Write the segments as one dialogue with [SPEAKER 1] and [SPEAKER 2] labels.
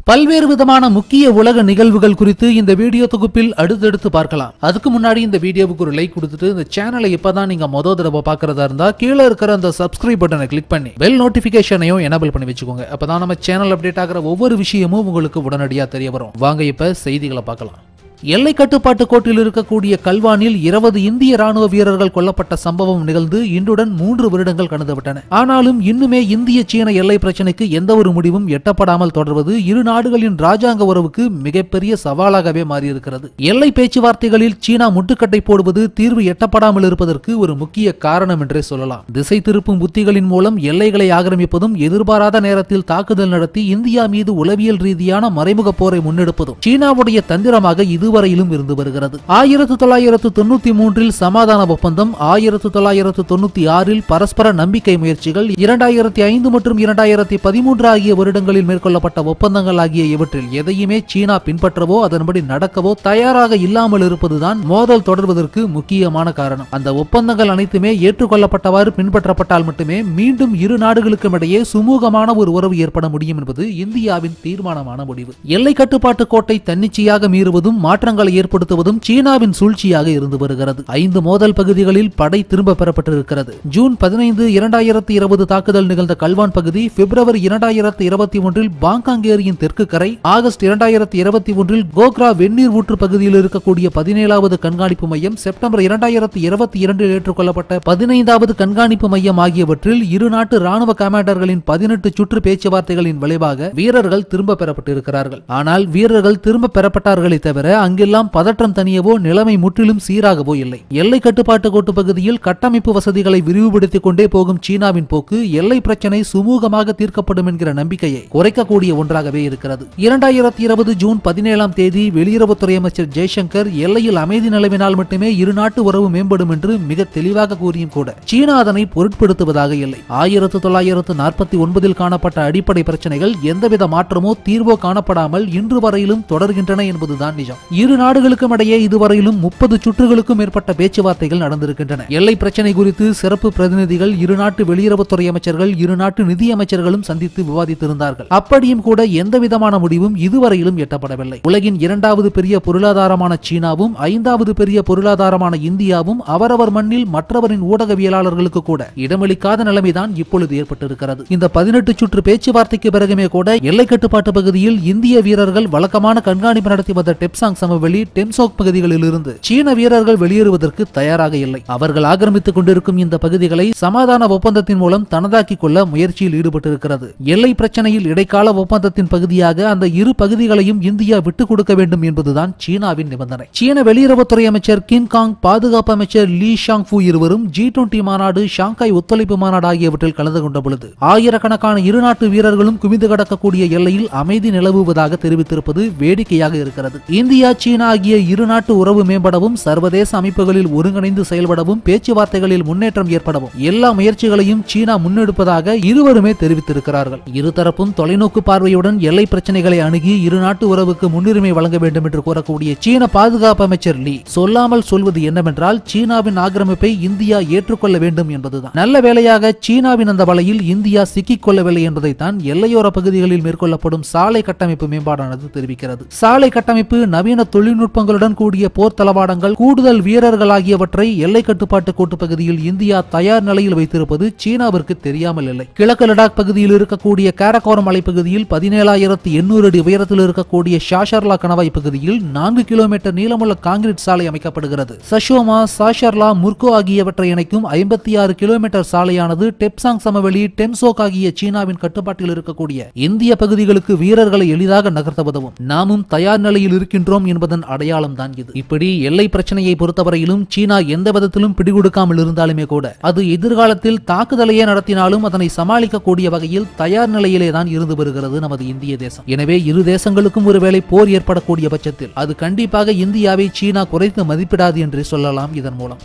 [SPEAKER 1] பல்வேறு விதமான முக்கிய உலக நிகழ்வுகள் குறித்து இந்த வீடியோ தொகுப்பில் அடுத்தடுத்து பார்க்கலாம் அதுக்கு முன்னாடி இந்த வீடியோவுக்கு ஒரு லைக் கொடுத்துட்டு இந்த சேனலை இப்பதான் நீங்க மொத தடவை பார்க்கறதா இருந்தா கீழே இருக்கிற அந்த சப்ஸ்கிரைப் பட்டனை கிளிக் பண்ணி பெல் நோட்டிபிகேஷனையும் எனபிள் பண்ணி வச்சுக்கோங்க அப்பதான் நம்ம சேனல் அப்டேட் ஆகிற ஒவ்வொரு விஷயமும் உங்களுக்கு உடனடியா தெரிய வரும் வாங்க இப்ப செய்திகளை பார்க்கலாம் எல்லை கட்டுப்பாட்டு கோட்டில் இருக்கக்கூடிய கல்வானில் இருபது இந்திய ராணுவ வீரர்கள் கொல்லப்பட்ட சம்பவம் நிகழ்ந்து இன்றுடன் மூன்று வருடங்கள் கடந்துவிட்டன ஆனாலும் இன்னுமே இந்திய சீன எல்லை பிரச்சனைக்கு எந்த ஒரு முடிவும் எட்டப்படாமல் தொடர்வது இரு நாடுகளின் ராஜாங்க உறவுக்கு மிகப்பெரிய சவாலாகவே மாறியிருக்கிறது எல்லை பேச்சுவார்த்தைகளில் சீனா முட்டுக்கட்டை போடுவது தீர்வு எட்டப்படாமல் இருப்பதற்கு ஒரு முக்கிய காரணம் என்றே சொல்லலாம் திசை திருப்பும் உத்திகளின் மூலம் எல்லைகளை ஆக்கிரமிப்பதும் எதிர்பாராத நேரத்தில் தாக்குதல் நடத்தி இந்தியா மீது உளவியல் ரீதியான மறைமுக போரை முன்னெடுப்பதும் சீனாவுடைய தந்திரமாக இதுவரையிலும் இருந்து வருகிறது ஆயிரத்து தொள்ளாயிரத்து தொண்ணூத்தி மூன்றில் சமாதான ஒப்பந்தம் ஆயிரத்து தொள்ளாயிரத்து தொண்ணூத்தி ஆறில் பரஸ்பர நம்பிக்கை முயற்சிகள் இரண்டாயிரத்தி ஐந்து மற்றும் இரண்டாயிரத்தி பதிமூன்று ஆகிய வருடங்களில் மேற்கொள்ளப்பட்ட ஒப்பந்தங்கள் ஆகிய இவற்றில் எதையுமே சீனா பின்பற்றவோ அதன்படி நடக்கவோ தயாராக இல்லாமல் இருப்பதுதான் மோதல் தொடர்வதற்கு முக்கியமான காரணம் அந்த ஒப்பந்தங்கள் அனைத்துமே ஏற்றுக்கொள்ளப்பட்டவாறு பின்பற்றப்பட்டால் மட்டுமே மீண்டும் இரு நாடுகளுக்கும் இடையே சுமூகமான ஒரு உறவு ஏற்பட முடியும் என்பது இந்தியாவின் தீர்மானமான முடிவு எல்லை கட்டுப்பாட்டு கோட்டை தன்னிச்சையாக மீறுவதும் மாற்றங்களை ஏற்படுத்துவதும் சீனாவின் சூழ்ச்சியாக இருந்து வருகிறது ஐந்து மோதல் பகுதிகளில் படை திரும்ப பெறப்பட்டிருக்கிறது ஜூன் பதினைந்து இரண்டாயிரத்தி இருபது தாக்குதல் நிகழ்ந்த கல்வான் பகுதி பிப்ரவரி இரண்டாயிரத்தி இருபத்தி ஒன்றில் பாங்காங் ஏரியின் தெற்கு கரை ஆகஸ்ட் இரண்டாயிரத்தி இருபத்தி ஒன்றில் கோக்ரா வெந்நீர் ஊற்று பகுதியில் இருக்கக்கூடிய பதினேழாவது கண்காணிப்பு மையம் செப்டம்பர் இரண்டாயிரத்தி இருபத்தி இரண்டில் ஏற்றுக்கொள்ளப்பட்ட பதினைந்தாவது கண்காணிப்பு மையம் ஆகியவற்றில் இரு நாட்டு ராணுவ கமாண்டர்களின் பதினெட்டு சுற்று பேச்சுவார்த்தைகளின் விளைவாக வீரர்கள் திரும்ப பெறப்பட்டிருக்கிறார்கள் ஆனால் வீரர்கள் திரும்ப பெறப்பட்டார்களே தவிர அங்கெல்லாம் பதற்றம் தனியவோ நிலைமை முற்றிலும் சீராகவோ இல்லை எல்லை கட்டுப்பாட்டு கோட்டு பகுதியில் கட்டமைப்பு வசதிகளை விரிவுபடுத்திக் கொண்டே போகும் சீனாவின் போக்கு எல்லை பிரச்சனை சுமூகமாக தீர்க்கப்படும் என்கிற நம்பிக்கையை குறைக்கக்கூடிய ஒன்றாகவே இருக்கிறது இரண்டாயிரத்தி இருபது ஜூன் பதினேழாம் தேதி வெளியுறவுத்துறை அமைச்சர் ஜெய்சங்கர் எல்லையில் அமைதி நிலவினால் மட்டுமே இரு நாட்டு உறவு மேம்படும் என்று மிக தெளிவாக கூறியும் கூட சீனா அதனை பொருட்படுத்துவதாக இல்லை ஆயிரத்து தொள்ளாயிரத்து நாற்பத்தி ஒன்பதில் காணப்பட்ட அடிப்படை பிரச்சனைகள் எந்தவித மாற்றமோ தீர்வோ காணப்படாமல் இன்று வரையிலும் தொடர்கின்றன என்பதுதான் நிஜம் இரு நாடுகளுக்கும் இடையே இதுவரையிலும் முப்பது சுற்றுகளுக்கும் மேற்பட்ட பேச்சுவார்த்தைகள் நடந்திருக்கின்றன எல்லை பிரச்சனை குறித்து சிறப்பு பிரதிநிதிகள் இரு நாட்டு வெளியுறவுத்துறை அமைச்சர்கள் இரு நாட்டு நிதி அமைச்சர்களும் சந்தித்து விவாதித்திருந்தார்கள் அப்படியும் கூட எந்த விதமான முடிவும் இதுவரையிலும் எட்டப்படவில்லை உலகின் இரண்டாவது பெரிய பொருளாதாரமான சீனாவும் ஐந்தாவது பெரிய பொருளாதாரமான இந்தியாவும் அவரவர் மண்ணில் மற்றவரின் ஊடகவியலாளர்களுக்கு கூட இடமளிக்காத நிலைமைதான் இப்பொழுது ஏற்பட்டிருக்கிறது இந்த பதினெட்டு சுற்று பேச்சுவார்த்தைக்கு பிறகுமே கூட எல்லை கட்டுப்பாட்டு பகுதியில் இந்திய வீரர்கள் வழக்கமான கண்காணிப்பு நடத்தி வந்த டெப்சாங் சமவெளி டெம்சோக் பகுதிகளில் இருந்து சீன வீரர்கள் வெளியேறுவதற்கு தயாராக இல்லை அவர்கள் ஆக்கிரமித்துக் கொண்டிருக்கும் இந்த பகுதிகளை சமாதான ஒப்பந்தத்தின் மூலம் தனதாக்கிக் கொள்ள முயற்சியில் ஈடுபட்டிருக்கிறது எல்லை பிரச்சனையில் இடைக்கால ஒப்பந்தத்தின் பகுதியாக அந்த இரு பகுதிகளையும் இந்தியா விட்டுக் கொடுக்க வேண்டும் என்பதுதான் சீனாவின் நிபந்தனை சீன வெளியுறவுத்துறை அமைச்சர் கிம் காங் பாதுகாப்பு அமைச்சர் லீ ஷாங் ஃபூ இருவரும் ஜி டுவெண்டி மாநாடு ஷாங்காய் ஒத்துழைப்பு மாநாடு ஆகியவற்றில் கலந்து கொண்ட பொழுது ஆயிரக்கணக்கான இரு நாட்டு வீரர்களும் குவிந்து கடக்கக்கூடிய எல்லையில் அமைதி நிலவுவதாக தெரிவித்திருப்பது வேடிக்கையாக இருக்கிறது இந்தியா சீனா ஆகிய இரு நாட்டு உறவு மேம்படவும் சர்வதேச அமைப்புகளில் ஒருங்கிணைந்து செயல்படவும் பேச்சுவார்த்தைகளில் முன்னேற்றம் ஏற்படவும் எல்லா முயற்சிகளையும் சீனா முன்னெடுப்பதாக இருவருமே தெரிவித்திருக்கிறார்கள் இருதரப்பும் தொலைநோக்கு பார்வையுடன் எல்லை பிரச்சனைகளை அணுகி இரு நாட்டு உறவுக்கு முன்னுரிமை வழங்க வேண்டும் என்று கூறக்கூடிய சீன பாதுகாப்பு அமைச்சர் லீ சொல்லாமல் சொல்வது என்னவென்றால் சீனாவின் ஆக்கிரமிப்பை இந்தியா ஏற்றுக்கொள்ள வேண்டும் என்பதுதான் நல்ல வேளையாக சீனாவின் அந்த வலையில் இந்தியா சிக்கிக் கொள்ளவில்லை என்பதைத்தான் எல்லையோர பகுதிகளில் மேற்கொள்ளப்படும் சாலை கட்டமைப்பு மேம்பாடானது தெரிவிக்கிறது சாலை கட்டமைப்பு நவீன தொழில்நுட்பங்களுடன் கூடிய போர் தளவாடங்கள் கூடுதல் வீரர்கள் ஆகியவற்றை எல்லை கட்டுப்பாட்டு கோட்டு பகுதியில் இந்தியா தயார் நிலையில் வைத்திருப்பது சீனாவிற்கு தெரியாமல் இல்லை கிழக்கு லடாக் பகுதியில் இருக்கக்கூடிய காரகோரம் மலைப்பகுதியில் பதினேழாயிரத்தி எண்ணூறு அடி உயரத்தில் இருக்கக்கூடிய ஷாஷர்லா கணவாய் பகுதியில் நான்கு கிலோமீட்டர் நீளமுள்ள காங்கிரீட் சாலை அமைக்கப்படுகிறது சஷோமா சாஷர்லா முர்கோ ஆகியவற்றை இணைக்கும் ஐம்பத்தி ஆறு கிலோமீட்டர் சாலையானது டெப்சாங் சமவெளி டெம்சோக் ஆகிய சீனாவின் கட்டுப்பாட்டில் இருக்கக்கூடிய இந்திய பகுதிகளுக்கு வீரர்களை எளிதாக நகர்த்த உதவும் நாமும் தயார் நிலையில் இருக்கின்றோம் என்பதன் அடையாளம் தான் இது இப்படி எல்லை பிரச்சனையை பொறுத்தவரையிலும் சீனா எந்த விதத்திலும் பிடிகொடுக்காமல் இருந்தாலுமே கூட அது எதிர்காலத்தில் தாக்குதலையே நடத்தினாலும் அதனை சமாளிக்கக்கூடிய வகையில் தயார் நிலையிலே தான் இருந்து வருகிறது நமது இந்திய தேசம் எனவே இரு தேசங்களுக்கும் ஒருவேளை போர் ஏற்படக்கூடிய பட்சத்தில் அது கண்டிப்பாக இந்தியாவை சீனா குறைத்து மதிப்பிடாது என்றே சொல்லலாம் இதன் மூலம்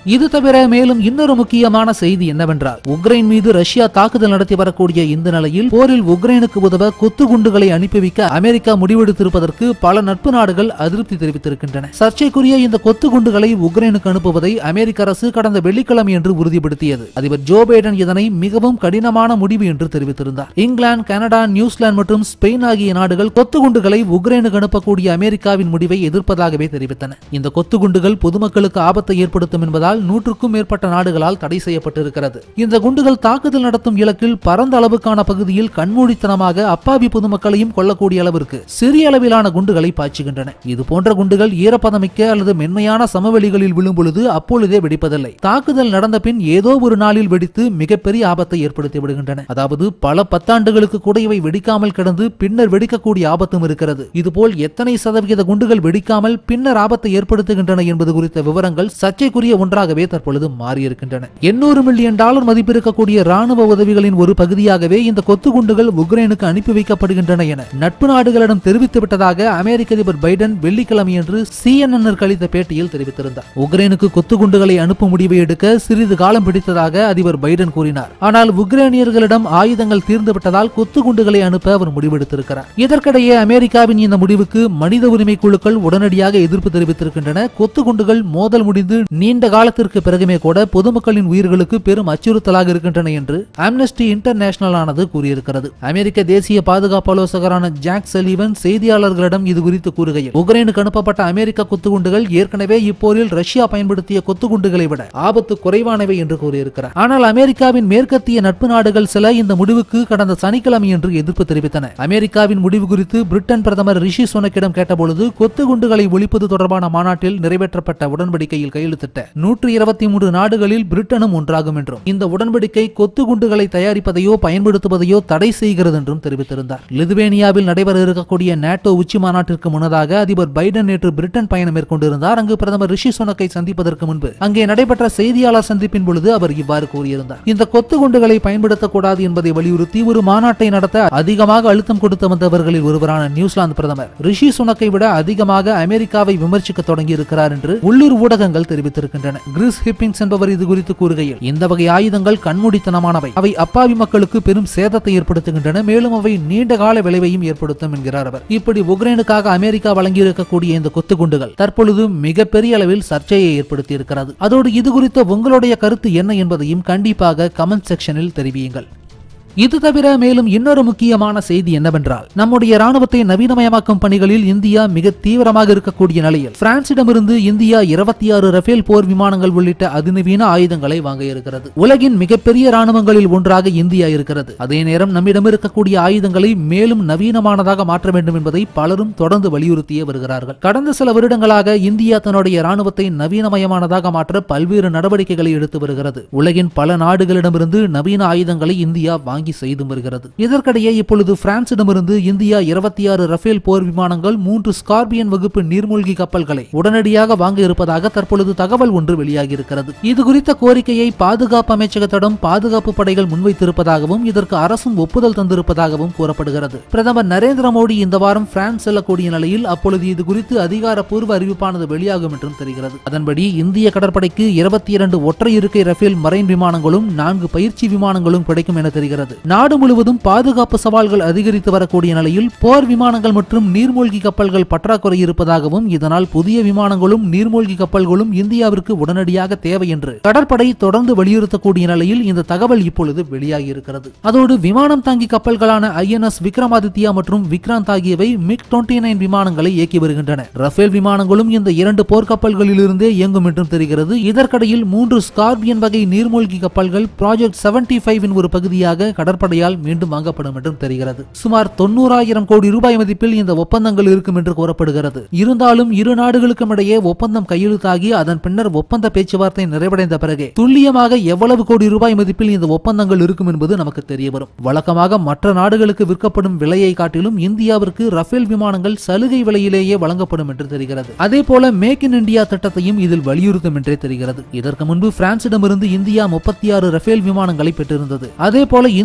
[SPEAKER 1] இது தவிர மேலும் இன்னொரு முக்கியமான செய்தி என்னவென்றால் உக்ரைன் மீது ரஷ்யா தாக்குதல் நடத்தி வரக்கூடிய இந்த நிலையில் போரில் உக்ரைனுக்கு உதவ கொத்து குண்டுகளை அனுப்பி வைக்க அமெரிக்கா முடிவெடுத்திருப்பதற்கு பல நட்பு நாடுகள் அதிருப்தி தெரிவித்திருக்கின்றன சர்ச்சைக்குரிய இந்த கொத்து குண்டுகளை உக்ரைனுக்கு அனுப்புவதை அமெரிக்க அரசு கடந்த வெள்ளிக்கிழமை என்று உறுதிப்படுத்தியது அதிபர் ஜோ பைடன் இதனை மிகவும் கடினமான முடிவு என்று தெரிவித்திருந்தார் இங்கிலாந்து கனடா நியூசிலாந்து மற்றும் ஸ்பெயின் ஆகிய நாடுகள் கொத்து குண்டுகளை உக்ரைனுக்கு அனுப்பக்கூடிய அமெரிக்காவின் முடிவை எதிர்ப்பதாகவே தெரிவித்தன இந்த கொத்து குண்டுகள் பொதுமக்களுக்கு ஆபத்தை ஏற்படுத்தும் என்பதால் நூற்றுக்கும் மேற்பட்ட நாடுகளால் தடை செய்யப்பட்டிருக்கிறது இந்த குண்டுகள் தாக்குதல் நடத்தும் இலக்கில் பரந்த அளவுக்கான பகுதியில் கண்மூடித்தனமாக அப்பாவி பொதுமக்களையும் கொல்லக்கூடிய அளவிற்கு சிறிய அளவிலான குண்டுகளை பாய்ச்சுகின்றன இது போன்ற குண்டுகள் ஈரப்பதமிக்க அல்லது மென்மையான சமவெளிகளில் விழும் பொழுது அப்பொழுதே வெடிப்பதில்லை தாக்குதல் நடந்த பின் ஏதோ ஒரு நாளில் வெடித்து மிகப்பெரிய ஆபத்தை ஏற்படுத்தி விடுகின்றன அதாவது பல பத்தாண்டுகளுக்கு கூட இவை வெடிக்காமல் கிடந்து பின்னர் வெடிக்கக்கூடிய ஆபத்தும் இருக்கிறது இதுபோல் எத்தனை சதவிகித குண்டுகள் வெடிக்காமல் பின்னர் ஆபத்தை ஏற்படுத்துகின்றன என்பது குறித்த விவரங்கள் சர்ச்சைக்குரிய ஒன்றாகவே தற்பொழுது மாறியிருக்கின்றன எண்ணூறு மில்லியன் டாலர் மதிப்பிருக்கக்கூடிய ராணுவ உதவிகளின் ஒரு பகுதியாகவே இந்த கொத்து குண்டுகள் உக்ரைனுக்கு அனுப்பி வைக்கப்படுகின்றன என நட்பு நாடுகளிடம் தெரிவித்து விட்டதாக அமெரிக்க அதிபர் பைடன் வெள்ளிக்கிழமையன்று சிஎன்என் அளித்த பேட்டியில் தெரிவித்திருந்தார் உக்ரைனுக்கு கொத்து குண்டுகளை அனுப்பும் முடிவை எடுக்க சிறிது காலம் பிடித்ததாக அதிபர் பைடன் கூறினார் ஆனால் உக்ரைனியர்களிடம் ஆயுதங்கள் தீர்ந்து விட்டதால் கொத்து குண்டுகளை அனுப்ப அவர் முடிவெடுத்திருக்கிறார் இதற்கிடையே அமெரிக்காவின் இந்த முடிவுக்கு மனித உரிமை குழுக்கள் உடனடியாக எதிர்ப்பு தெரிவித்திருக்கின்றன கொத்து குண்டுகள் மோதல் முடிந்து நீண்ட காலத்திற்கு பிறகுமே கூட பொதுமக்களின் உயிர்களுக்கு பெரும் அச்சுறுத்தலாக இருக்கின்றன என்று ஆம்னஸ்டி இன்டர்நேஷனல் ஆனது கூறியிருக்கிறது அமெரிக்க தேசிய பாதுகாப்பு ஆலோசகரான ஜாக் செலிவன் செய்தியாளர்களிடம் இது குறித்து கூறுகையில் உக்ரைனுக்கு அனுப்பப்பட்ட அமெரிக்க குத்துகுண்டுகள் ஏற்கனவே இப்போரில் ரஷ்யா பயன்படுத்திய குத்துகுண்டுகளை விட ஆபத்து குறைவானவை என்று கூறியிருக்கிறார் ஆனால் அமெரிக்காவின் மேற்கத்திய நட்பு நாடுகள் சில இந்த முடிவுக்கு கடந்த சனிக்கிழமை என்று எதிர்ப்பு தெரிவித்தன அமெரிக்காவின் முடிவு குறித்து பிரிட்டன் பிரதமர் ரிஷி சுனக்கிடம் கேட்டபொழுது கொத்து குண்டுகளை ஒழிப்பது தொடர்பான மாநாட்டில் நிறைவேற்றப்பட்ட உடன்படிக்கையில் கையெழுத்திட்ட நூற்று இருபத்தி மூன்று நாடுகளில் பிரிட்டனும் ஒன்றாகும் என்றும் இந்த உடன்படிக்கை கொத்து குண்டுகளை தயாரிப்பதையோ பயன்படுத்துவதையோ தடை செய்கிறது என்றும் தெரிவித்திருந்தார் லிதுவேனியாவில் நடைபெற இருக்கக்கூடிய நேட்டோ உச்சி மாநாட்டிற்கு முன்னதாக அதிபர் பைடன் நேற்று பிரிட்டன் பயணம் மேற்கொண்டிருந்தார் அங்கு பிரதமர் ரிஷி சுனக்கை சந்திப்பதற்கு முன்பு அங்கே நடைபெற்ற செய்தியாளர் சந்திப்பின் பொழுது அவர் இவ்வாறு கூறியிருந்தார் இந்த கொத்து குண்டுகளை பயன்படுத்தக்கூடாது என்பதை வலியுறுத்தி ஒரு மாநாட்டை நடத்த அதிகமாக அழுத்தம் கொடுத்து வந்தவர்களில் ஒருவரான நியூசிலாந்து பிரதமர் ரிஷி சுனக்கை விட அதிகமாக அமெரிக்காவை விமர்சிக்க தொடங்கி இருக்கிறார் என்று உள்ளூர் ஊடகங்கள் தெரிவித்திருக்கின்றன கிறிஸ் ஹிப்பிங்ஸ் என்பவர் இது குறித்து கூறுகையில் இந்த வகை ஆயுதங்கள் கண்மூடித்தனமானவை அவை அப்பாவி மக்களுக்கு பெரும் சேதத்தை ஏற்படுத்துகின்றன மேலும் அவை நீண்ட கால விளைவையும் ஏற்படுத்தும் என்கிறார் அவர் இப்படி உக்ரைனுக்காக அமெரிக்கா வழங்கியிருக்கக்கூடிய இந்த கொத்து குண்டுகள் தற்பொழுது மிகப்பெரிய அளவில் சர்ச்சையை ஏற்படுத்தி இருக்கிறது அதோடு இது குறித்த உங்களுடைய கருத்து என்ன என்பதையும் கண்டிப்பாக கமெண்ட் செக்ஷனில் தெரிவியுங்கள் இது தவிர மேலும் இன்னொரு முக்கியமான செய்தி என்னவென்றால் நம்முடைய ராணுவத்தை நவீனமயமாக்கும் பணிகளில் இந்தியா மிக தீவிரமாக இருக்கக்கூடிய நிலையில் பிரான்சிடமிருந்து இந்தியா இருபத்தி ஆறு ரஃபேல் போர் விமானங்கள் உள்ளிட்ட அதிநவீன ஆயுதங்களை வாங்க இருக்கிறது உலகின் மிகப்பெரிய ராணுவங்களில் ஒன்றாக இந்தியா இருக்கிறது அதே நேரம் நம்மிடம் இருக்கக்கூடிய ஆயுதங்களை மேலும் நவீனமானதாக மாற்ற வேண்டும் என்பதை பலரும் தொடர்ந்து வலியுறுத்தியே வருகிறார்கள் கடந்த சில வருடங்களாக இந்தியா தன்னுடைய ராணுவத்தை நவீனமயமானதாக மாற்ற பல்வேறு நடவடிக்கைகளை எடுத்து வருகிறது உலகின் பல நாடுகளிடமிருந்து நவீன ஆயுதங்களை இந்தியா வாங்கி செய்து வருகிறது இதற்கிடையே இப்பொழுது பிரான்சிடமிருந்து இந்தியா இருபத்தி ஆறு ரஃபேல் போர் விமானங்கள் மூன்று ஸ்கார்பியன் வகுப்பு நீர்மூழ்கி கப்பல்களை உடனடியாக வாங்க இருப்பதாக தற்பொழுது தகவல் ஒன்று வெளியாகி இருக்கிறது இது குறித்த கோரிக்கையை பாதுகாப்பு அமைச்சகத்திடம் பாதுகாப்பு படைகள் முன்வைத்திருப்பதாகவும் இதற்கு அரசும் ஒப்புதல் தந்திருப்பதாகவும் கூறப்படுகிறது பிரதமர் நரேந்திர மோடி இந்த வாரம் பிரான்ஸ் செல்லக்கூடிய நிலையில் அப்பொழுது இது குறித்து அதிகாரப்பூர்வ அறிவிப்பானது வெளியாகும் என்றும் தெரிகிறது அதன்படி இந்திய கடற்படைக்கு இருபத்தி இரண்டு ஒற்றை இருக்கை ரஃபேல் மரைன் விமானங்களும் நான்கு பயிற்சி விமானங்களும் கிடைக்கும் என தெரிகிறது நாடு முழுவதும் பாதுகாப்பு சவால்கள் அதிகரித்து வரக்கூடிய நிலையில் போர் விமானங்கள் மற்றும் நீர்மூழ்கி கப்பல்கள் பற்றாக்குறை இருப்பதாகவும் இதனால் புதிய விமானங்களும் நீர்மூழ்கி கப்பல்களும் இந்தியாவிற்கு உடனடியாக தேவை என்று கடற்படை தொடர்ந்து வலியுறுத்தக்கூடிய நிலையில் இந்த தகவல் இப்பொழுது வெளியாகி இருக்கிறது அதோடு விமானம் தாங்கி கப்பல்களான ஐஎன்எஸ் விக்ரமாதித்யா மற்றும் விக்ராந்த் ஆகியவை மிக் டுவெண்ட்டி நைன் விமானங்களை இயக்கி வருகின்றன ரஃபேல் விமானங்களும் இந்த இரண்டு போர்க்கப்பல்களிலிருந்தே இயங்கும் என்றும் தெரிகிறது இதற்கிடையில் மூன்று ஸ்கார்பியன் வகை நீர்மூழ்கி கப்பல்கள் ப்ராஜெக்ட் செவன்டி ஃபைவின் ஒரு பகுதியாக கடற்படையால் மீண்டும் வாங்கப்படும் என்றும் தெரிகிறது சுமார் தொண்ணூறாயிரம் கோடி ரூபாய் மதிப்பில் இந்த ஒப்பந்தங்கள் இருக்கும் என்று கூறப்படுகிறது இருந்தாலும் இரு நாடுகளுக்கும் இடையே ஒப்பந்தம் கையெழுத்தாகி அதன் பின்னர் ஒப்பந்த பேச்சுவார்த்தை நிறைவடைந்த பிறகே துல்லியமாக எவ்வளவு கோடி ரூபாய் மதிப்பில் இந்த ஒப்பந்தங்கள் இருக்கும் என்பது நமக்கு தெரிய வரும் வழக்கமாக மற்ற நாடுகளுக்கு விற்கப்படும் விலையை காட்டிலும் இந்தியாவிற்கு ரஃபேல் விமானங்கள் சலுகை விலையிலேயே வழங்கப்படும் என்று தெரிகிறது அதே போல மேக் இன் இந்தியா திட்டத்தையும் இதில் வலியுறுத்தும் என்றே தெரிகிறது இதற்கு முன்பு பிரான்சிடமிருந்து இந்தியா முப்பத்தி ஆறு ரஃபேல் விமானங்களை பெற்றிருந்தது அதே போல இந்த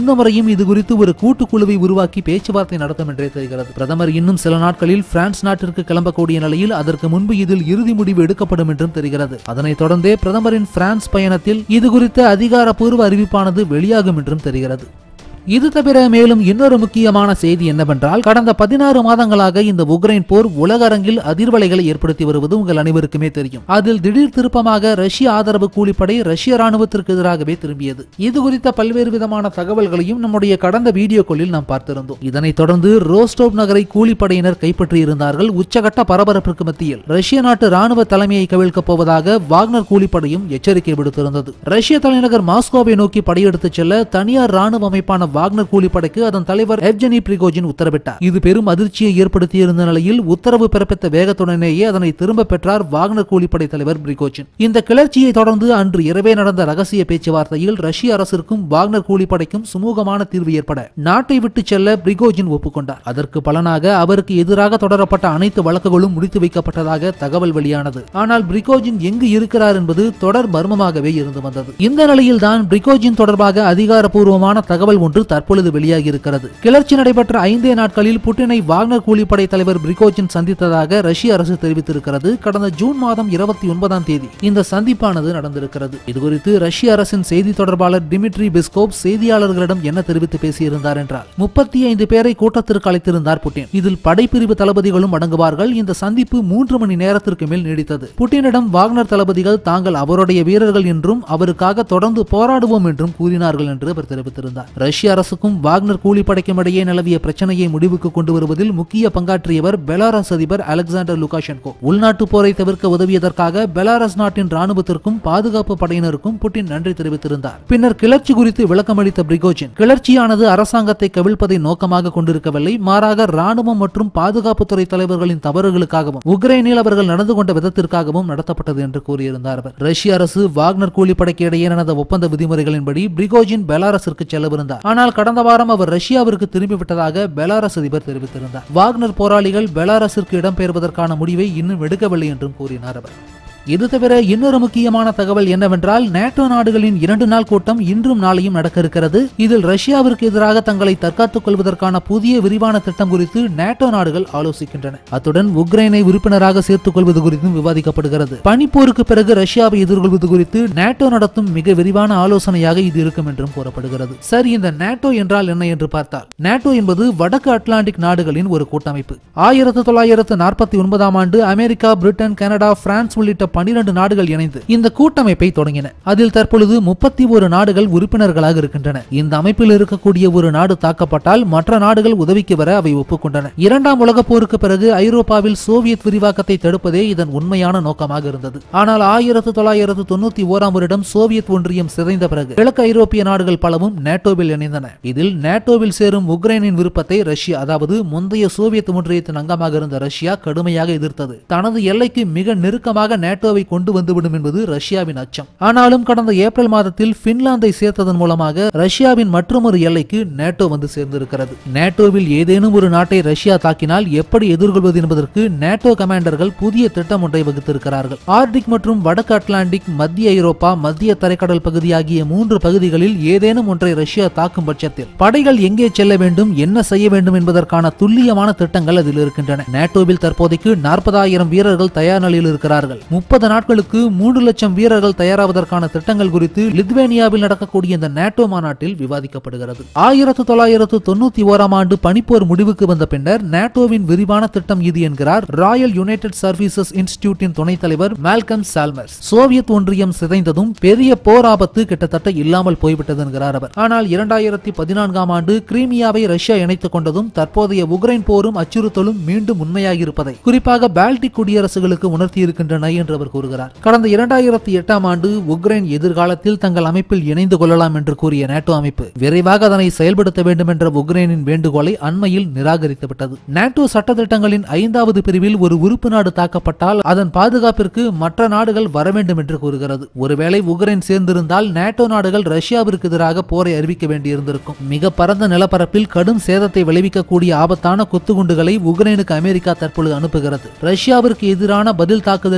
[SPEAKER 1] இந்த முறையும் இது குறித்து ஒரு கூட்டுக்குழுவை உருவாக்கி பேச்சுவார்த்தை நடத்தும் என்றே தெரிகிறது பிரதமர் இன்னும் சில நாட்களில் பிரான்ஸ் நாட்டிற்கு கிளம்பக்கூடிய நிலையில் அதற்கு முன்பு இதில் இறுதி முடிவு எடுக்கப்படும் என்றும் தெரிகிறது அதனைத் தொடர்ந்தே பிரதமரின் பிரான்ஸ் பயணத்தில் இது குறித்த அதிகாரப்பூர்வ அறிவிப்பானது வெளியாகும் என்றும் தெரிகிறது இது தவிர மேலும் இன்னொரு முக்கியமான செய்தி என்னவென்றால் கடந்த பதினாறு மாதங்களாக இந்த உக்ரைன் போர் உலக அரங்கில் அதிர்வலைகளை ஏற்படுத்தி வருவது உங்கள் அனைவருக்குமே தெரியும் அதில் திடீர் திருப்பமாக ரஷ்ய ஆதரவு கூலிப்படை ரஷ்ய ராணுவத்திற்கு எதிராகவே திரும்பியது இது குறித்த பல்வேறு விதமான தகவல்களையும் நம்முடைய கடந்த வீடியோக்களில் நாம் பார்த்திருந்தோம் இதனைத் தொடர்ந்து ரோஸ்டோவ் நகரை கூலிப்படையினர் கைப்பற்றியிருந்தார்கள் உச்சகட்ட பரபரப்பிற்கு மத்தியில் ரஷ்ய நாட்டு ராணுவ தலைமையை கவிழ்க்கப் போவதாக வாக்னர் கூலிப்படையும் எச்சரிக்கை விடுத்திருந்தது ரஷ்ய தலைநகர் மாஸ்கோவை நோக்கி படையெடுத்துச் செல்ல தனியார் ராணுவ அமைப்பான வாக்னர் கூலிப்படைக்கு அதன் தலைவர் எவ்ஜெனி பிரிகோஜின் உத்தரவிட்டார் இது பெரும் அதிர்ச்சியை ஏற்படுத்தியிருந்த நிலையில் உத்தரவு பிறப்பித்த வேகத்துடனேயே அதனை திரும்ப பெற்றார் வாக்னர் கூலிப்படை தலைவர் பிரிகோஜின் இந்த கிளர்ச்சியை தொடர்ந்து அன்று இரவே நடந்த ரகசிய பேச்சுவார்த்தையில் ரஷ்ய அரசிற்கும் வாக்னர் கூலிப்படைக்கும் சுமூகமான தீர்வு ஏற்பட நாட்டை விட்டு செல்ல பிரிகோஜின் ஒப்புக்கொண்டார் அதற்கு பலனாக அவருக்கு எதிராக தொடரப்பட்ட அனைத்து வழக்குகளும் முடித்து வைக்கப்பட்டதாக தகவல் வெளியானது ஆனால் பிரிகோஜின் எங்கு இருக்கிறார் என்பது தொடர் மர்மமாகவே இருந்து வந்தது இந்த நிலையில்தான் பிரிகோஜின் தொடர்பாக அதிகாரப்பூர்வமான தகவல் ஒன்று தற்பொழுது வெளியாகி இருக்கிறது கிளர்ச்சி நடைபெற்ற ஐந்தே நாட்களில் புட்டினை வாக்னர் கூலிப்படை தலைவர் பிரிகோஜின் சந்தித்ததாக ரஷ்ய அரசு தெரிவித்திருக்கிறது கடந்த ஜூன் மாதம் இருபத்தி ஒன்பதாம் தேதி இந்த சந்திப்பானது நடந்திருக்கிறது இதுகுறித்து ரஷ்ய அரசின் செய்தி தொடர்பாளர் டிமிட்ரி பிஸ்கோப் செய்தியாளர்களிடம் என்ன தெரிவித்து பேசியிருந்தார் என்றால் முப்பத்தி ஐந்து பேரை கூட்டத்திற்கு அழைத்திருந்தார் புட்டின் இதில் படைப்பிரிவு தளபதிகளும் அடங்குவார்கள் இந்த சந்திப்பு மூன்று மணி நேரத்திற்கு மேல் நீடித்தது புட்டினிடம் வாக்னர் தளபதிகள் தாங்கள் அவருடைய வீரர்கள் என்றும் அவருக்காக தொடர்ந்து போராடுவோம் என்றும் கூறினார்கள் என்று அவர் தெரிவித்திருந்தார் ரஷ்ய அரசுக்கும் வாக்னர் கூலிப்படைக்கும் இடையே நிலவிய பிரச்சனையை முடிவுக்கு கொண்டு வருவதில் முக்கிய பங்காற்றியவர் பெலாரஸ் அதிபர் அலெக்சாண்டர் லுகாஷென்கோ உள்நாட்டு போரை தவிர்க்க உதவியதற்காக பெலாரஸ் நாட்டின் ராணுவத்திற்கும் பாதுகாப்பு படையினருக்கும் புட்டின் நன்றி தெரிவித்திருந்தார் பின்னர் கிளர்ச்சி குறித்து விளக்கமளித்த பிரிகோஜின் கிளர்ச்சியானது அரசாங்கத்தை கவிழ்ப்பதை நோக்கமாக கொண்டிருக்கவில்லை மாறாக ராணுவம் மற்றும் பாதுகாப்புத்துறை தலைவர்களின் தவறுகளுக்காகவும் உக்ரைனில் அவர்கள் நடந்து கொண்ட விதத்திற்காகவும் நடத்தப்பட்டது என்று கூறியிருந்தார் அவர் ரஷ்ய அரசு வாக்னர் கூலிப்படைக்கு இடையே நடந்த ஒப்பந்த விதிமுறைகளின்படி பிரிகோஜின் பெலாரஸிற்கு செல்லவிருந்தார் ஆனால் கடந்த வாரம் அவர் ரஷ்யாவிற்கு திரும்பிவிட்டதாக பெலாரஸ் அதிபர் தெரிவித்திருந்தார் வாக்னர் போராளிகள் பெலாரஸிற்கு இடம்பெயர்வதற்கான முடிவை இன்னும் எடுக்கவில்லை என்றும் கூறினார் அவர் இது தவிர இன்னொரு முக்கியமான தகவல் என்னவென்றால் நேட்டோ நாடுகளின் இரண்டு நாள் கூட்டம் இன்றும் நாளையும் நடக்க இருக்கிறது இதில் ரஷ்யாவிற்கு எதிராக தங்களை தற்காத்துக் கொள்வதற்கான புதிய விரிவான திட்டம் குறித்து நேட்டோ நாடுகள் ஆலோசிக்கின்றன அத்துடன் உக்ரைனை உறுப்பினராக சேர்த்துக் கொள்வது குறித்தும் விவாதிக்கப்படுகிறது பனிப்போருக்கு பிறகு ரஷ்யாவை எதிர்கொள்வது குறித்து நேட்டோ நடத்தும் மிக விரிவான ஆலோசனையாக இது இருக்கும் என்றும் கூறப்படுகிறது சரி இந்த நேட்டோ என்றால் என்ன என்று பார்த்தால் நேட்டோ என்பது வடக்கு அட்லாண்டிக் நாடுகளின் ஒரு கூட்டமைப்பு ஆயிரத்து தொள்ளாயிரத்து நாற்பத்தி ஒன்பதாம் ஆண்டு அமெரிக்கா பிரிட்டன் கனடா பிரான்ஸ் உள்ளிட்ட பனிரெண்டு நாடுகள் இணைந்து இந்த கூட்டமைப்பை தொடங்கின அதில் தற்பொழுது முப்பத்தி ஒரு நாடுகள் உறுப்பினர்களாக இருக்கின்றன இந்த அமைப்பில் இருக்கக்கூடிய ஒரு நாடு தாக்கப்பட்டால் மற்ற நாடுகள் உதவிக்கு வர அவை ஒப்புக்கொண்டன இரண்டாம் உலகப் போருக்கு பிறகு ஐரோப்பாவில் சோவியத் விரிவாக்கத்தை தடுப்பதே இதன் உண்மையான நோக்கமாக இருந்தது ஆனால் ஆயிரத்து தொள்ளாயிரத்து தொண்ணூத்தி ஓராம் வருடம் சோவியத் ஒன்றியம் சிதைந்த பிறகு கிழக்கு ஐரோப்பிய நாடுகள் பலவும் நேட்டோவில் இணைந்தன இதில் நேட்டோவில் சேரும் உக்ரைனின் விருப்பத்தை ரஷ்யா அதாவது முந்தைய சோவியத் ஒன்றியத்தின் அங்கமாக இருந்த ரஷ்யா கடுமையாக எதிர்த்தது தனது எல்லைக்கு மிக நெருக்கமாக நேட்டோ நேட்டோவை கொண்டு வந்துவிடும் என்பது ரஷ்யாவின் அச்சம் ஆனாலும் கடந்த ஏப்ரல் மாதத்தில் பின்லாந்தை சேர்த்ததன் மூலமாக ரஷ்யாவின் மற்றொரு எல்லைக்கு நேட்டோ வந்து சேர்ந்திருக்கிறது நேட்டோவில் ஏதேனும் ஒரு நாட்டை ரஷ்யா தாக்கினால் எப்படி எதிர்கொள்வது என்பதற்கு நேட்டோ கமாண்டர்கள் புதிய திட்டம் ஒன்றை வகுத்திருக்கிறார்கள் ஆர்டிக் மற்றும் வடக்கு அட்லாண்டிக் மத்திய ஐரோப்பா மத்திய தரைக்கடல் பகுதி ஆகிய மூன்று பகுதிகளில் ஏதேனும் ஒன்றை ரஷ்யா தாக்கும் பட்சத்தில் படைகள் எங்கே செல்ல வேண்டும் என்ன செய்ய வேண்டும் என்பதற்கான துல்லியமான திட்டங்கள் அதில் இருக்கின்றன நேட்டோவில் தற்போதைக்கு நாற்பதாயிரம் வீரர்கள் தயார் நிலையில் இருக்கிறார்கள் முப்பது நாட்களுக்கு மூன்று லட்சம் வீரர்கள் தயாராவதற்கான திட்டங்கள் குறித்து லித்வேனியாவில் நடக்கக்கூடிய இந்த நேட்டோ மாநாட்டில் விவாதிக்கப்படுகிறது ஆயிரத்து தொள்ளாயிரத்து தொண்ணூத்தி ஓராம் ஆண்டு பனிப்போர் முடிவுக்கு வந்த பின்னர் நேட்டோவின் விரிவான திட்டம் இது என்கிறார் ராயல் யுனைடெட் சர்வீசஸ் இன்ஸ்டிடியூட்டின் துணைத் தலைவர் மால்கம் சால்மர்ஸ் சோவியத் ஒன்றியம் சிதைந்ததும் பெரிய போர் ஆபத்து கிட்டத்தட்ட இல்லாமல் போய்விட்டது என்கிறார் அவர் ஆனால் இரண்டாயிரத்தி பதினான்காம் ஆண்டு கிரீமியாவை ரஷ்யா இணைத்துக் கொண்டதும் தற்போதைய உக்ரைன் போரும் அச்சுறுத்தலும் மீண்டும் உண்மையாகியிருப்பதை குறிப்பாக பால்டிக் குடியரசுகளுக்கு உணர்த்தி இருக்கின்றன என்று அவர் கூறுகிறார் கடந்த இரண்டாயிரத்தி எட்டாம் ஆண்டு உக்ரைன் எதிர்காலத்தில் தங்கள் அமைப்பில் இணைந்து கொள்ளலாம் என்று கூறிய நேட்டோ அமைப்பு விரைவாக அதனை செயல்படுத்த வேண்டும் என்ற உக்ரைனின் வேண்டுகோளை அண்மையில் நிராகரித்துவிட்டது நேட்டோ சட்டத்திட்டங்களின் ஐந்தாவது பிரிவில் ஒரு உறுப்பு நாடு தாக்கப்பட்டால் அதன் பாதுகாப்பிற்கு மற்ற நாடுகள் வர வேண்டும் என்று கூறுகிறது ஒருவேளை உக்ரைன் சேர்ந்திருந்தால் நேட்டோ நாடுகள் ரஷ்யாவிற்கு எதிராக போரை அறிவிக்க வேண்டியிருந்திருக்கும் மிக பரந்த நிலப்பரப்பில் கடும் சேதத்தை விளைவிக்கக்கூடிய ஆபத்தான குத்துகுண்டுகளை உக்ரைனுக்கு அமெரிக்கா தற்பொழுது அனுப்புகிறது ரஷ்யாவிற்கு எதிரான பதில் தாக்குதலில் தங்களுக்கு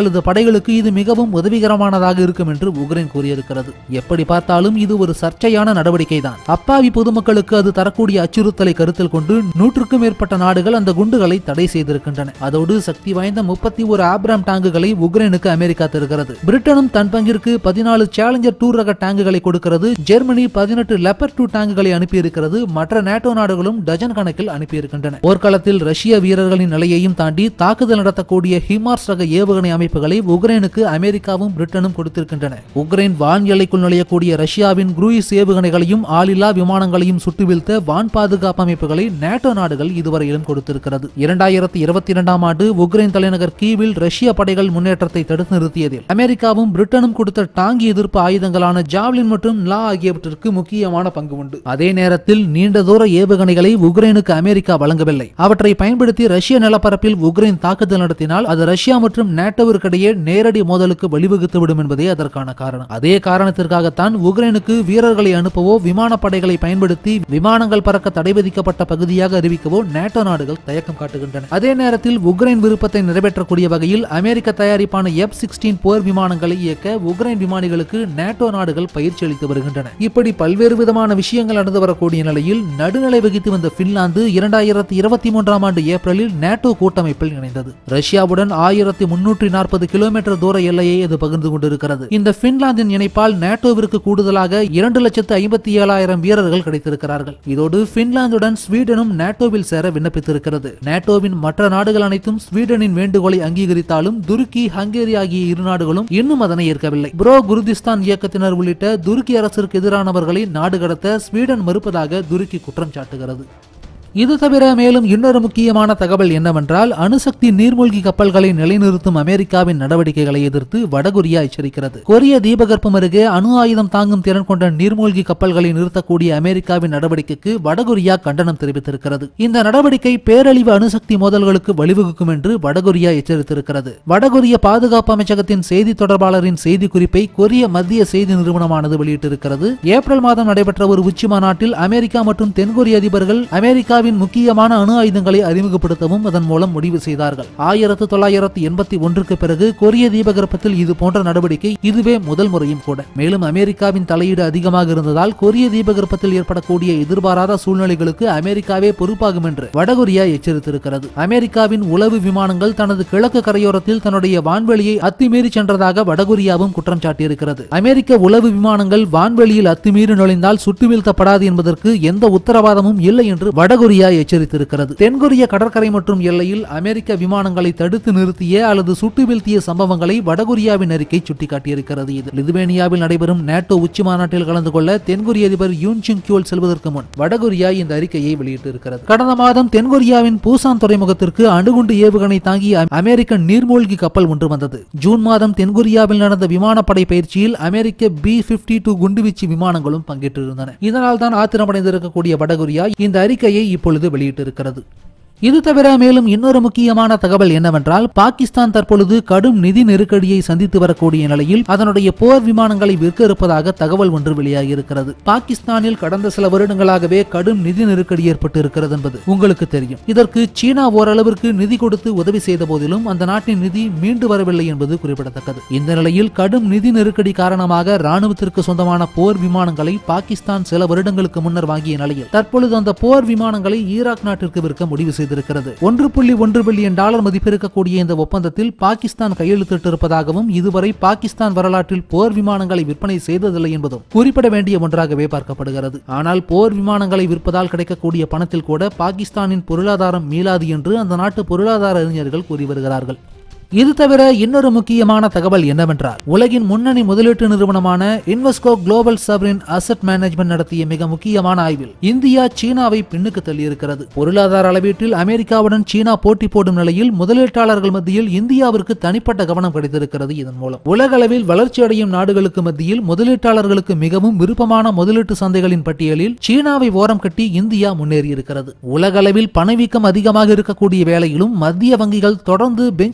[SPEAKER 1] தங்களது படைகளுக்கு இது மிகவும் உதவிகரமானதாக இருக்கும் என்று உக்ரைன் கூறியிருக்கிறது எப்படி பார்த்தாலும் இது ஒரு சர்ச்சையான நடவடிக்கை தான் அப்பாவி பொதுமக்களுக்கு அது தரக்கூடிய அச்சுறுத்தலை கருத்தில் கொண்டு நூற்றுக்கும் மேற்பட்ட நாடுகள் அந்த குண்டுகளை தடை செய்திருக்கின்றன அதோடு சக்தி வாய்ந்த முப்பத்தி ஒரு ஆப்ராம் டாங்குகளை உக்ரைனுக்கு அமெரிக்கா தருகிறது பிரிட்டனும் தன் பங்கிற்கு பதினாலு சேலஞ்சர் டூ ரக டாங்குகளை கொடுக்கிறது ஜெர்மனி பதினெட்டு லெப்பர் டூ டாங்குகளை அனுப்பியிருக்கிறது மற்ற நேட்டோ நாடுகளும் டஜன் கணக்கில் அனுப்பியிருக்கின்றன போர்க்களத்தில் ரஷ்ய வீரர்களின் நிலையையும் தாண்டி தாக்குதல் நடத்தக்கூடிய ஹிமார்ஸ் ரக ஏவுகணை அமைப்புகளை உக்ரைனுக்கு அமெரிக்காவும் பிரிட்டனும் கொடுத்திருக்கின்றன உக்ரைன் வான் எல்லைக்குள் நுழையக்கூடிய ரஷ்யாவின் குரூயிஸ் ஏவுகணைகளையும் ஆளில்லா விமானங்களையும் சுட்டு வீழ்த்த வான் பாதுகாப்பு அமைப்புகளை நேட்டோ நாடுகள் இதுவரையிலும் கொடுத்திருக்கிறது இரண்டாயிரத்தி இருபத்தி இரண்டாம் ஆண்டு உக்ரைன் தலைநகர் கீவில் ரஷ்ய படைகள் முன்னேற்றத்தை தடுத்து நிறுத்தியதில் அமெரிக்காவும் பிரிட்டனும் கொடுத்த டாங்கி எதிர்ப்பு ஆயுதங்களான ஜாவ்லின் மற்றும் லா ஆகியவற்றிற்கு முக்கியமான பங்கு உண்டு அதே நேரத்தில் நீண்ட தூர ஏவுகணைகளை உக்ரைனுக்கு அமெரிக்கா வழங்கவில்லை அவற்றை பயன்படுத்தி ரஷ்ய நிலப்பரப்பில் உக்ரைன் தாக்குதல் நடத்தினால் அது ரஷ்யா மற்றும் நேட்டோவிற்கிடையே நேரடி மோதலுக்கு வழிவகுத்துவிடும் என்பதே அதற்கான காரணம் அதே காரணத்திற்காகத்தான் உக்ரைனுக்கு வீரர்களை அனுப்பவோ விமானப்படைகளை பயன்படுத்தி விமானங்கள் பறக்க தடை விதிக்கப்பட்ட பகுதியாக அறிவிக்கவோ நேட்டோ நாடுகள் தயக்கம் காட்டுகின்றன அதே நேரத்தில் உக்ரைன் விருப்பத்தை நிறைவேற்றக்கூடிய வகையில் அமெரிக்க தயாரிப்பான எஃப் சிக்ஸ்டீன் போர் விமானங்களை இயக்க உக்ரைன் விமானிகளுக்கு நேட்டோ நாடுகள் பயிற்சி அளித்து வருகின்றன இப்படி பல்வேறு விதமான விஷயங்கள் நடந்து வரக்கூடிய நிலையில் நடுநிலை வகித்து வந்த பின்லாந்து இரண்டாயிரத்தி இருபத்தி மூன்றாம் ஆண்டு ஏப்ரலில் நேட்டோ கூட்டமைப்பில் இணைந்தது ரஷ்யாவுடன் ஆயிரத்தி முன்னூற்றி நாற்பது கிலோமீட்டர் தூர எல்லையை அது பகிர்ந்து கொண்டிருக்கிறது இந்த பின்லாந்தின் இணைப்பால் நேட்டோவிற்கு கூடுதலாக இரண்டு லட்சத்து ஐம்பத்தி ஏழாயிரம் வீரர்கள் கிடைத்திருக்கிறார்கள் இதோடு பின்லாந்துடன் ஸ்வீடனும் நேட்டோவில் சேர விண்ணப்பித்திருக்கிறது நேட்டோவின் மற்ற நாடுகள் அனைத்தும் ஸ்வீடனின் வேண்டுகோளை அங்கீகரித்தாலும் துருக்கி ஹங்கேரி ஆகிய இரு நாடுகளும் இன்னும் அதனை ஏற்கவில்லை புரோ குருதிஸ்தான் இயக்கத்தினர் உள்ளிட்ட துருக்கி அரசிற்கு எதிரானவர்களை நாடு கடத்த ஸ்வீடன் மறுப்பதாக துருக்கி குற்றம் சாட்டுகிறது இது தவிர மேலும் இன்னொரு முக்கியமான தகவல் என்னவென்றால் அணுசக்தி நீர்மூழ்கி கப்பல்களை நிலைநிறுத்தும் அமெரிக்காவின் நடவடிக்கைகளை எதிர்த்து வடகொரியா எச்சரிக்கிறது கொரிய தீபகற்பம் அருகே அணு ஆயுதம் தாங்கும் திறன் கொண்ட நீர்மூழ்கி கப்பல்களை நிறுத்தக்கூடிய அமெரிக்காவின் நடவடிக்கைக்கு வடகொரியா கண்டனம் தெரிவித்திருக்கிறது இந்த நடவடிக்கை பேரழிவு அணுசக்தி மோதல்களுக்கு வழிவகுக்கும் என்று வடகொரியா எச்சரித்திருக்கிறது வடகொரிய பாதுகாப்பு அமைச்சகத்தின் செய்தி தொடர்பாளரின் செய்தி குறிப்பை கொரிய மத்திய செய்தி நிறுவனமானது வெளியிட்டிருக்கிறது ஏப்ரல் மாதம் நடைபெற்ற ஒரு உச்சி மாநாட்டில் அமெரிக்கா மற்றும் தென்கொரிய அதிபர்கள் அமெரிக்காவின் முக்கியமான அணு ஆயுதங்களை அறிமுகப்படுத்தவும் அதன் மூலம் முடிவு செய்தார்கள் ஆயிரத்து தொள்ளாயிரத்து எண்பத்தி ஒன்றுக்கு பிறகு கொரிய தீபகற்பத்தில் இது போன்ற நடவடிக்கை இதுவே முதல் முறையும் கூட மேலும் அமெரிக்காவின் தலையீடு அதிகமாக இருந்ததால் கொரிய தீபகற்பத்தில் ஏற்படக்கூடிய எதிர்பாராத சூழ்நிலைகளுக்கு அமெரிக்காவே பொறுப்பாகும் என்று வடகொரியா எச்சரித்திருக்கிறது அமெரிக்காவின் உளவு விமானங்கள் தனது கிழக்கு கரையோரத்தில் தன்னுடைய வான்வெளியை அத்துமீறி சென்றதாக வடகொரியாவும் குற்றம் சாட்டியிருக்கிறது அமெரிக்க உளவு விமானங்கள் வான்வெளியில் அத்துமீறி நுழைந்தால் சுட்டு வீழ்த்தப்படாது என்பதற்கு எந்த உத்தரவாதமும் இல்லை என்று வடகொரியா எச்சரித்திருக்கிறது தென்கொரிய கடற்கரை மற்றும் எல்லையில் அமெரிக்க விமானங்களை தடுத்து நிறுத்திய அல்லது சுட்டு வீழ்த்திய சம்பவங்களை வடகொரியாவின் அறிக்கை சுட்டிக்காட்டியிருக்கிறது இது லிதுவேனியாவில் நடைபெறும் நேட்டோ உச்சி மாநாட்டில் கலந்து கொள்ள தென்கொரிய அதிபர் யூன் சிங் கியோல் செல்வதற்கு முன் வடகொரியா இந்த அறிக்கையை வெளியிட்டிருக்கிறது கடந்த மாதம் தென்கொரியாவின் பூசான் துறைமுகத்திற்கு அணுகுண்டு ஏவுகணை தாங்கிய அமெரிக்க நீர்மூழ்கி கப்பல் ஒன்று வந்தது ஜூன் மாதம் தென்கொரியாவில் நடந்த விமானப்படை பயிற்சியில் அமெரிக்க பி பிப்டி டூ குண்டுவீச்சு விமானங்களும் பங்கேற்றிருந்தன இதனால் தான் ஆத்திரமடைந்திருக்கக்கூடிய வடகொரியா இந்த அறிக்கையை இப்பொழுது வெளியிட்டிருக்கிறது இது தவிர மேலும் இன்னொரு முக்கியமான தகவல் என்னவென்றால் பாகிஸ்தான் தற்பொழுது கடும் நிதி நெருக்கடியை சந்தித்து வரக்கூடிய நிலையில் அதனுடைய போர் விமானங்களை விற்க இருப்பதாக தகவல் ஒன்று வெளியாகியிருக்கிறது பாகிஸ்தானில் கடந்த சில வருடங்களாகவே கடும் நிதி நெருக்கடி ஏற்பட்டு இருக்கிறது என்பது உங்களுக்கு தெரியும் இதற்கு சீனா ஓரளவிற்கு நிதி கொடுத்து உதவி செய்த போதிலும் அந்த நாட்டின் நிதி மீண்டு வரவில்லை என்பது குறிப்பிடத்தக்கது இந்த நிலையில் கடும் நிதி நெருக்கடி காரணமாக ராணுவத்திற்கு சொந்தமான போர் விமானங்களை பாகிஸ்தான் சில வருடங்களுக்கு முன்னர் வாங்கிய நிலையில் தற்பொழுது அந்த போர் விமானங்களை ஈராக் நாட்டிற்கு விற்க முடிவு செய்திருக்கிறது ஒன்று புள்ளி ஒன்று பில்லியன் டாலர் மதிப்பிருக்கக்கூடிய இந்த ஒப்பந்தத்தில் பாகிஸ்தான் கையெழுத்திட்டிருப்பதாகவும் இதுவரை பாகிஸ்தான் வரலாற்றில் போர் விமானங்களை விற்பனை செய்ததில்லை என்பதும் குறிப்பிட வேண்டிய ஒன்றாகவே பார்க்கப்படுகிறது ஆனால் போர் விமானங்களை விற்பதால் கிடைக்கக்கூடிய பணத்தில் கூட பாகிஸ்தானின் பொருளாதாரம் மீளாது என்று அந்த நாட்டு பொருளாதார அறிஞர்கள் கூறி வருகிறார்கள் இது தவிர இன்னொரு முக்கியமான தகவல் என்னவென்றால் உலகின் முன்னணி முதலீட்டு நிறுவனமான Invesco global sovereign asset management நடத்திய மிக முக்கியமான ஆய்வில் இந்தியா சீனாவை பின்னுக்கு தள்ளியிருக்கிறது பொருளாதார அளவீட்டில் அமெரிக்காவுடன் சீனா போட்டி போடும் நிலையில் முதலீட்டாளர்கள் மத்தியில் இந்தியாவிற்கு தனிப்பட்ட கவனம் கிடைத்திருக்கிறது இதன் மூலம் உலக அளவில் வளர்ச்சியடையும் நாடுகளுக்கு மத்தியில் முதலீட்டாளர்களுக்கு மிகவும் விருப்பமான முதலீட்டு சந்தைகளின் பட்டியலில் சீனாவை ஓரம் கட்டி இந்தியா முன்னேறியிருக்கிறது உலக அளவில் பணவீக்கம் அதிகமாக இருக்கக்கூடிய வேளையிலும் மத்திய வங்கிகள் தொடர்ந்து பெஞ்ச்மார்க்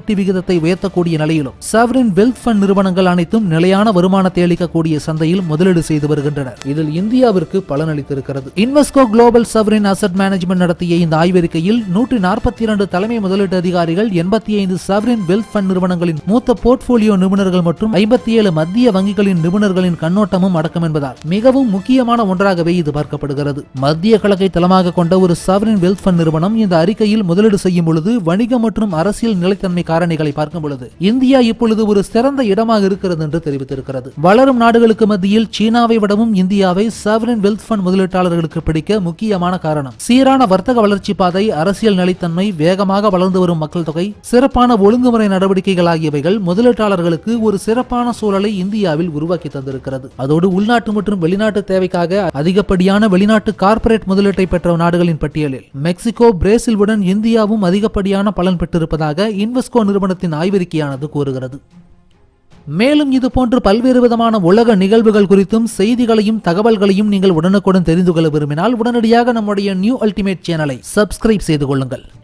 [SPEAKER 1] வட்டி விகிதத்தை உயர்த்தக்கூடிய நிலையிலும் சாவரின் வெல்த் ஃபண்ட் நிறுவனங்கள் அனைத்தும் நிலையான வருமானத்தை அளிக்கக்கூடிய சந்தையில் முதலீடு செய்து வருகின்றனர் இதில் இந்தியாவிற்கு பலனளித்திருக்கிறது Invesco global sovereign asset management நடத்திய இந்த ஆய்வறிக்கையில் நூற்றி நாற்பத்தி இரண்டு தலைமை முதலீட்டு அதிகாரிகள் எண்பத்தி ஐந்து சவரின் வெல்த் ஃபண்ட் நிறுவனங்களின் மூத்த போர்ட்போலியோ நிபுணர்கள் மற்றும் ஐம்பத்தி ஏழு மத்திய வங்கிகளின் நிபுணர்களின் கண்ணோட்டமும் அடக்கம் என்பதால் மிகவும் முக்கியமான ஒன்றாகவே இது பார்க்கப்படுகிறது மத்திய கிழக்கை தளமாக கொண்ட ஒரு சவரின் வெல்த் ஃபண்ட் நிறுவனம் இந்த அறிக்கையில் முதலீடு செய்யும் பொழுது வணிக மற்றும் அரசியல் நிலைத்தன்மை காரணிகளை பார்க்கும் பொழுது இந்தியா இப்பொழுது ஒரு சிறந்த இடமாக இருக்கிறது என்று தெரிவித்திருக்கிறது வளரும் நாடுகளுக்கு மத்தியில் சீனாவை விடவும் இந்தியாவை சவரின் வெல்த் ஃபண்ட் முதலீட்டாளர்களுக்கு பிடிக்க முக்கியமான காரணம் சீரான வர்த்தக வளர்ச்சி பாதை அரசியல் நிலைத்தன்மை வேகமாக வளர்ந்து வரும் மக்கள் தொகை சிறப்பான ஒழுங்குமுறை நடவடிக்கைகள் ஆகியவைகள் முதலீட்டாளர்களுக்கு ஒரு சிறப்பான சூழலை இந்தியாவில் உருவாக்கி தந்திருக்கிறது அதோடு உள்நாட்டு மற்றும் வெளிநாட்டு தேவைக்காக அதிகப்படியான வெளிநாட்டு கார்ப்பரேட் முதலீட்டை பெற்ற நாடுகளின் பட்டியலில் மெக்சிகோ பிரேசிலுடன் இந்தியாவும் அதிகப்படியான பலன் பெற்றிருப்பதாக இன்வெஸ்கோ நிறுவனத்தின் ஆய்வறிக்கையானது கூறுகிறது மேலும் இது போன்று பல்வேறு விதமான உலக நிகழ்வுகள் குறித்தும் செய்திகளையும் தகவல்களையும் நீங்கள் உடனுக்குடன் தெரிந்து கொள்ள விரும்பினால் உடனடியாக நம்முடைய நியூ அல்டிமேட் சேனலை சப்ஸ்கிரைப் செய்து கொள்ளுங்கள்